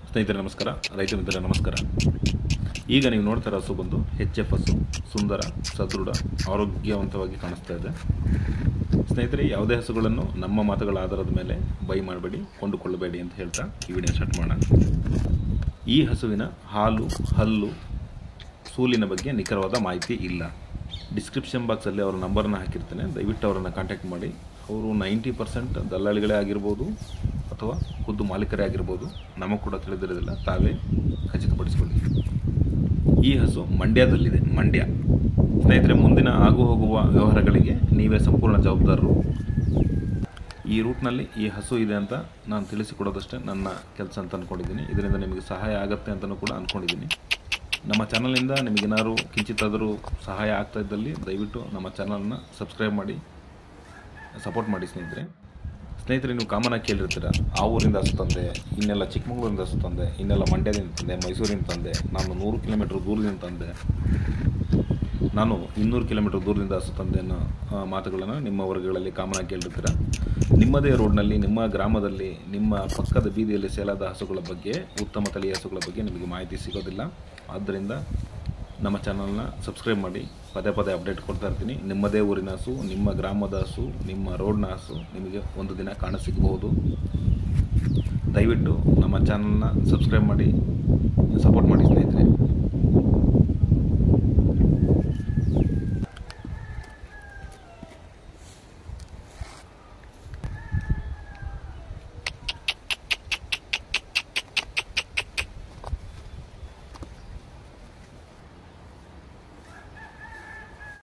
ಸ್ನೇಹಿತರೆ ನಮಸ್ಕಾರ ರೈತ ಮಿತ್ರರೇ ನಮಸ್ಕಾರ ಈಗ ನೀವು ನೋಡ್ತಾ ಇರೋ ಹಸು ಬಂದು ಎಚ್ ಎಫ್ ಹಸು ಸುಂದರ ಸದೃಢ ಆರೋಗ್ಯವಂತವಾಗಿ ಕಾಣಿಸ್ತಾ ಇದೆ ಸ್ನೇಹಿತರೆ ಯಾವುದೇ ಹಸುಗಳನ್ನು ನಮ್ಮ ಮಾತುಗಳ ಆಧಾರದ ಮೇಲೆ ಬೈ ಮಾಡಬೇಡಿ ಕೊಂಡುಕೊಳ್ಳಬೇಡಿ ಅಂತ ಹೇಳ್ತಾ ಈ ವಿಡಿಯೋ ಸ್ಟಾರ್ಟ್ ಮಾಡೋಣ ಈ ಹಸುವಿನ ಹಾಲು ಹಲ್ಲು ಸೂಲಿನ ಬಗ್ಗೆ ನಿಖರವಾದ ಮಾಹಿತಿ ಇಲ್ಲ ಡಿಸ್ಕ್ರಿಪ್ಷನ್ ಬಾಕ್ಸಲ್ಲಿ ಅವರ ನಂಬರನ್ನ ಹಾಕಿರ್ತೇನೆ ದಯವಿಟ್ಟು ಅವರನ್ನು ಕಾಂಟ್ಯಾಕ್ಟ್ ಮಾಡಿ ಅವರು ನೈಂಟಿ ಪರ್ಸೆಂಟ್ ದಲ್ಲಾಳಿಗಳೇ ಆಗಿರ್ಬೋದು ಅಥವಾ ಖುದ್ದು ಮಾಲೀಕರೇ ಆಗಿರ್ಬೋದು ನಮಗೆ ಕೂಡ ತಿಳಿದಿರೋದಿಲ್ಲ ತಾವೇ ಖಚಿತಪಡಿಸಿಕೊಳ್ಳಿ ಈ ಹಸು ಮಂಡ್ಯದಲ್ಲಿದೆ ಮಂಡ್ಯ ಸ್ನೇಹಿತರೆ ಮುಂದಿನ ಆಗು ಹೋಗುವ ವ್ಯವಹಾರಗಳಿಗೆ ನೀವೇ ಸಂಪೂರ್ಣ ಜವಾಬ್ದಾರರು ಈ ರೂಟ್ನಲ್ಲಿ ಈ ಹಸು ಇದೆ ಅಂತ ನಾನು ತಿಳಿಸಿಕೊಡೋದಷ್ಟೇ ನನ್ನ ಕೆಲಸ ಅಂತ ಅಂದ್ಕೊಂಡಿದ್ದೀನಿ ಇದರಿಂದ ನಿಮಗೆ ಸಹಾಯ ಆಗುತ್ತೆ ಅಂತಲೂ ಕೂಡ ಅಂದ್ಕೊಂಡಿದ್ದೀನಿ ನಮ್ಮ ಚಾನಲಿಂದ ನಿಮಗೇನಾದ್ರು ಕಿಂಚಿತ್ತಾದರೂ ಸಹಾಯ ಆಗ್ತಾ ಇದ್ದಲ್ಲಿ ದಯವಿಟ್ಟು ನಮ್ಮ ಚಾನಲ್ನ ಸಬ್ಸ್ಕ್ರೈಬ್ ಮಾಡಿ ಸಪೋರ್ಟ್ ಮಾಡಿ ಸ್ನೇಹಿತರೆ ಸ್ನೇಹಿತರೆ ನೀವು ಕಾಮನಾಗಿ ಕೇಳಿರ್ತೀರ ಆ ಊರಿಂದ ಹಸು ತಂದೆ ಇನ್ನೆಲ್ಲ ಚಿಕ್ಕಮಗಳೂರಿಂದ ಹಸು ತಂದೆ ಇನ್ನೆಲ್ಲ ಮಂಡ್ಯದಿಂದ ತಂದೆ ಮೈಸೂರಿಂದ ತಂದೆ ನಾನು ನೂರು ಕಿಲೋಮೀಟ್ರ್ ದೂರದಿಂದ ತಂದೆ ನಾನು ಇನ್ನೂರು ಕಿಲೋಮೀಟರ್ ದೂರದಿಂದ ಹಸು ತಂದೆ ಅನ್ನೋ ಆ, ಮಾತುಗಳನ್ನು ನಿಮ್ಮ ವರ್ಗಗಳಲ್ಲಿ ಕಾಮನಾಗಿ ಕೇಳಿರ್ತೀರ ನಿಮ್ಮದೇ ರೋಡ್ನಲ್ಲಿ ನಿಮ್ಮ ಗ್ರಾಮದಲ್ಲಿ ನಿಮ್ಮ ಪಕ್ಕದ ಬೀದಿಯಲ್ಲಿ ಸೇಲಾದ ಹಸುಗಳ ಬಗ್ಗೆ ಉತ್ತಮ ತಳಿಯ ಹಸುಗಳ ಬಗ್ಗೆ ನಿಮಗೆ ಮಾಹಿತಿ ಸಿಗೋದಿಲ್ಲ ಆದ್ದರಿಂದ ನಮ್ಮ ಚಾನಲ್ನ ಸಬ್ಸ್ಕ್ರೈಬ್ ಮಾಡಿ ಪದೇ ಪದೇ ಅಪ್ಡೇಟ್ ಕೊಡ್ತಾ ಇರ್ತೀನಿ ನಿಮ್ಮದೇ ಊರಿನ ಹಸು ನಿಮ್ಮ ಗ್ರಾಮದ ಹಸು ನಿಮ್ಮ ರೋಡ್ನ ಹಸು ನಿಮಗೆ ಒಂದು ದಿನ ಕಾಣ ಸಿಗಬಹುದು ದಯವಿಟ್ಟು ನಮ್ಮ ಚಾನಲ್ನ ಸಬ್ಸ್ಕ್ರೈಬ್ ಮಾಡಿ ಸಪೋರ್ಟ್ ಮಾಡಿ ಸ್ನೇಹಿತರೆ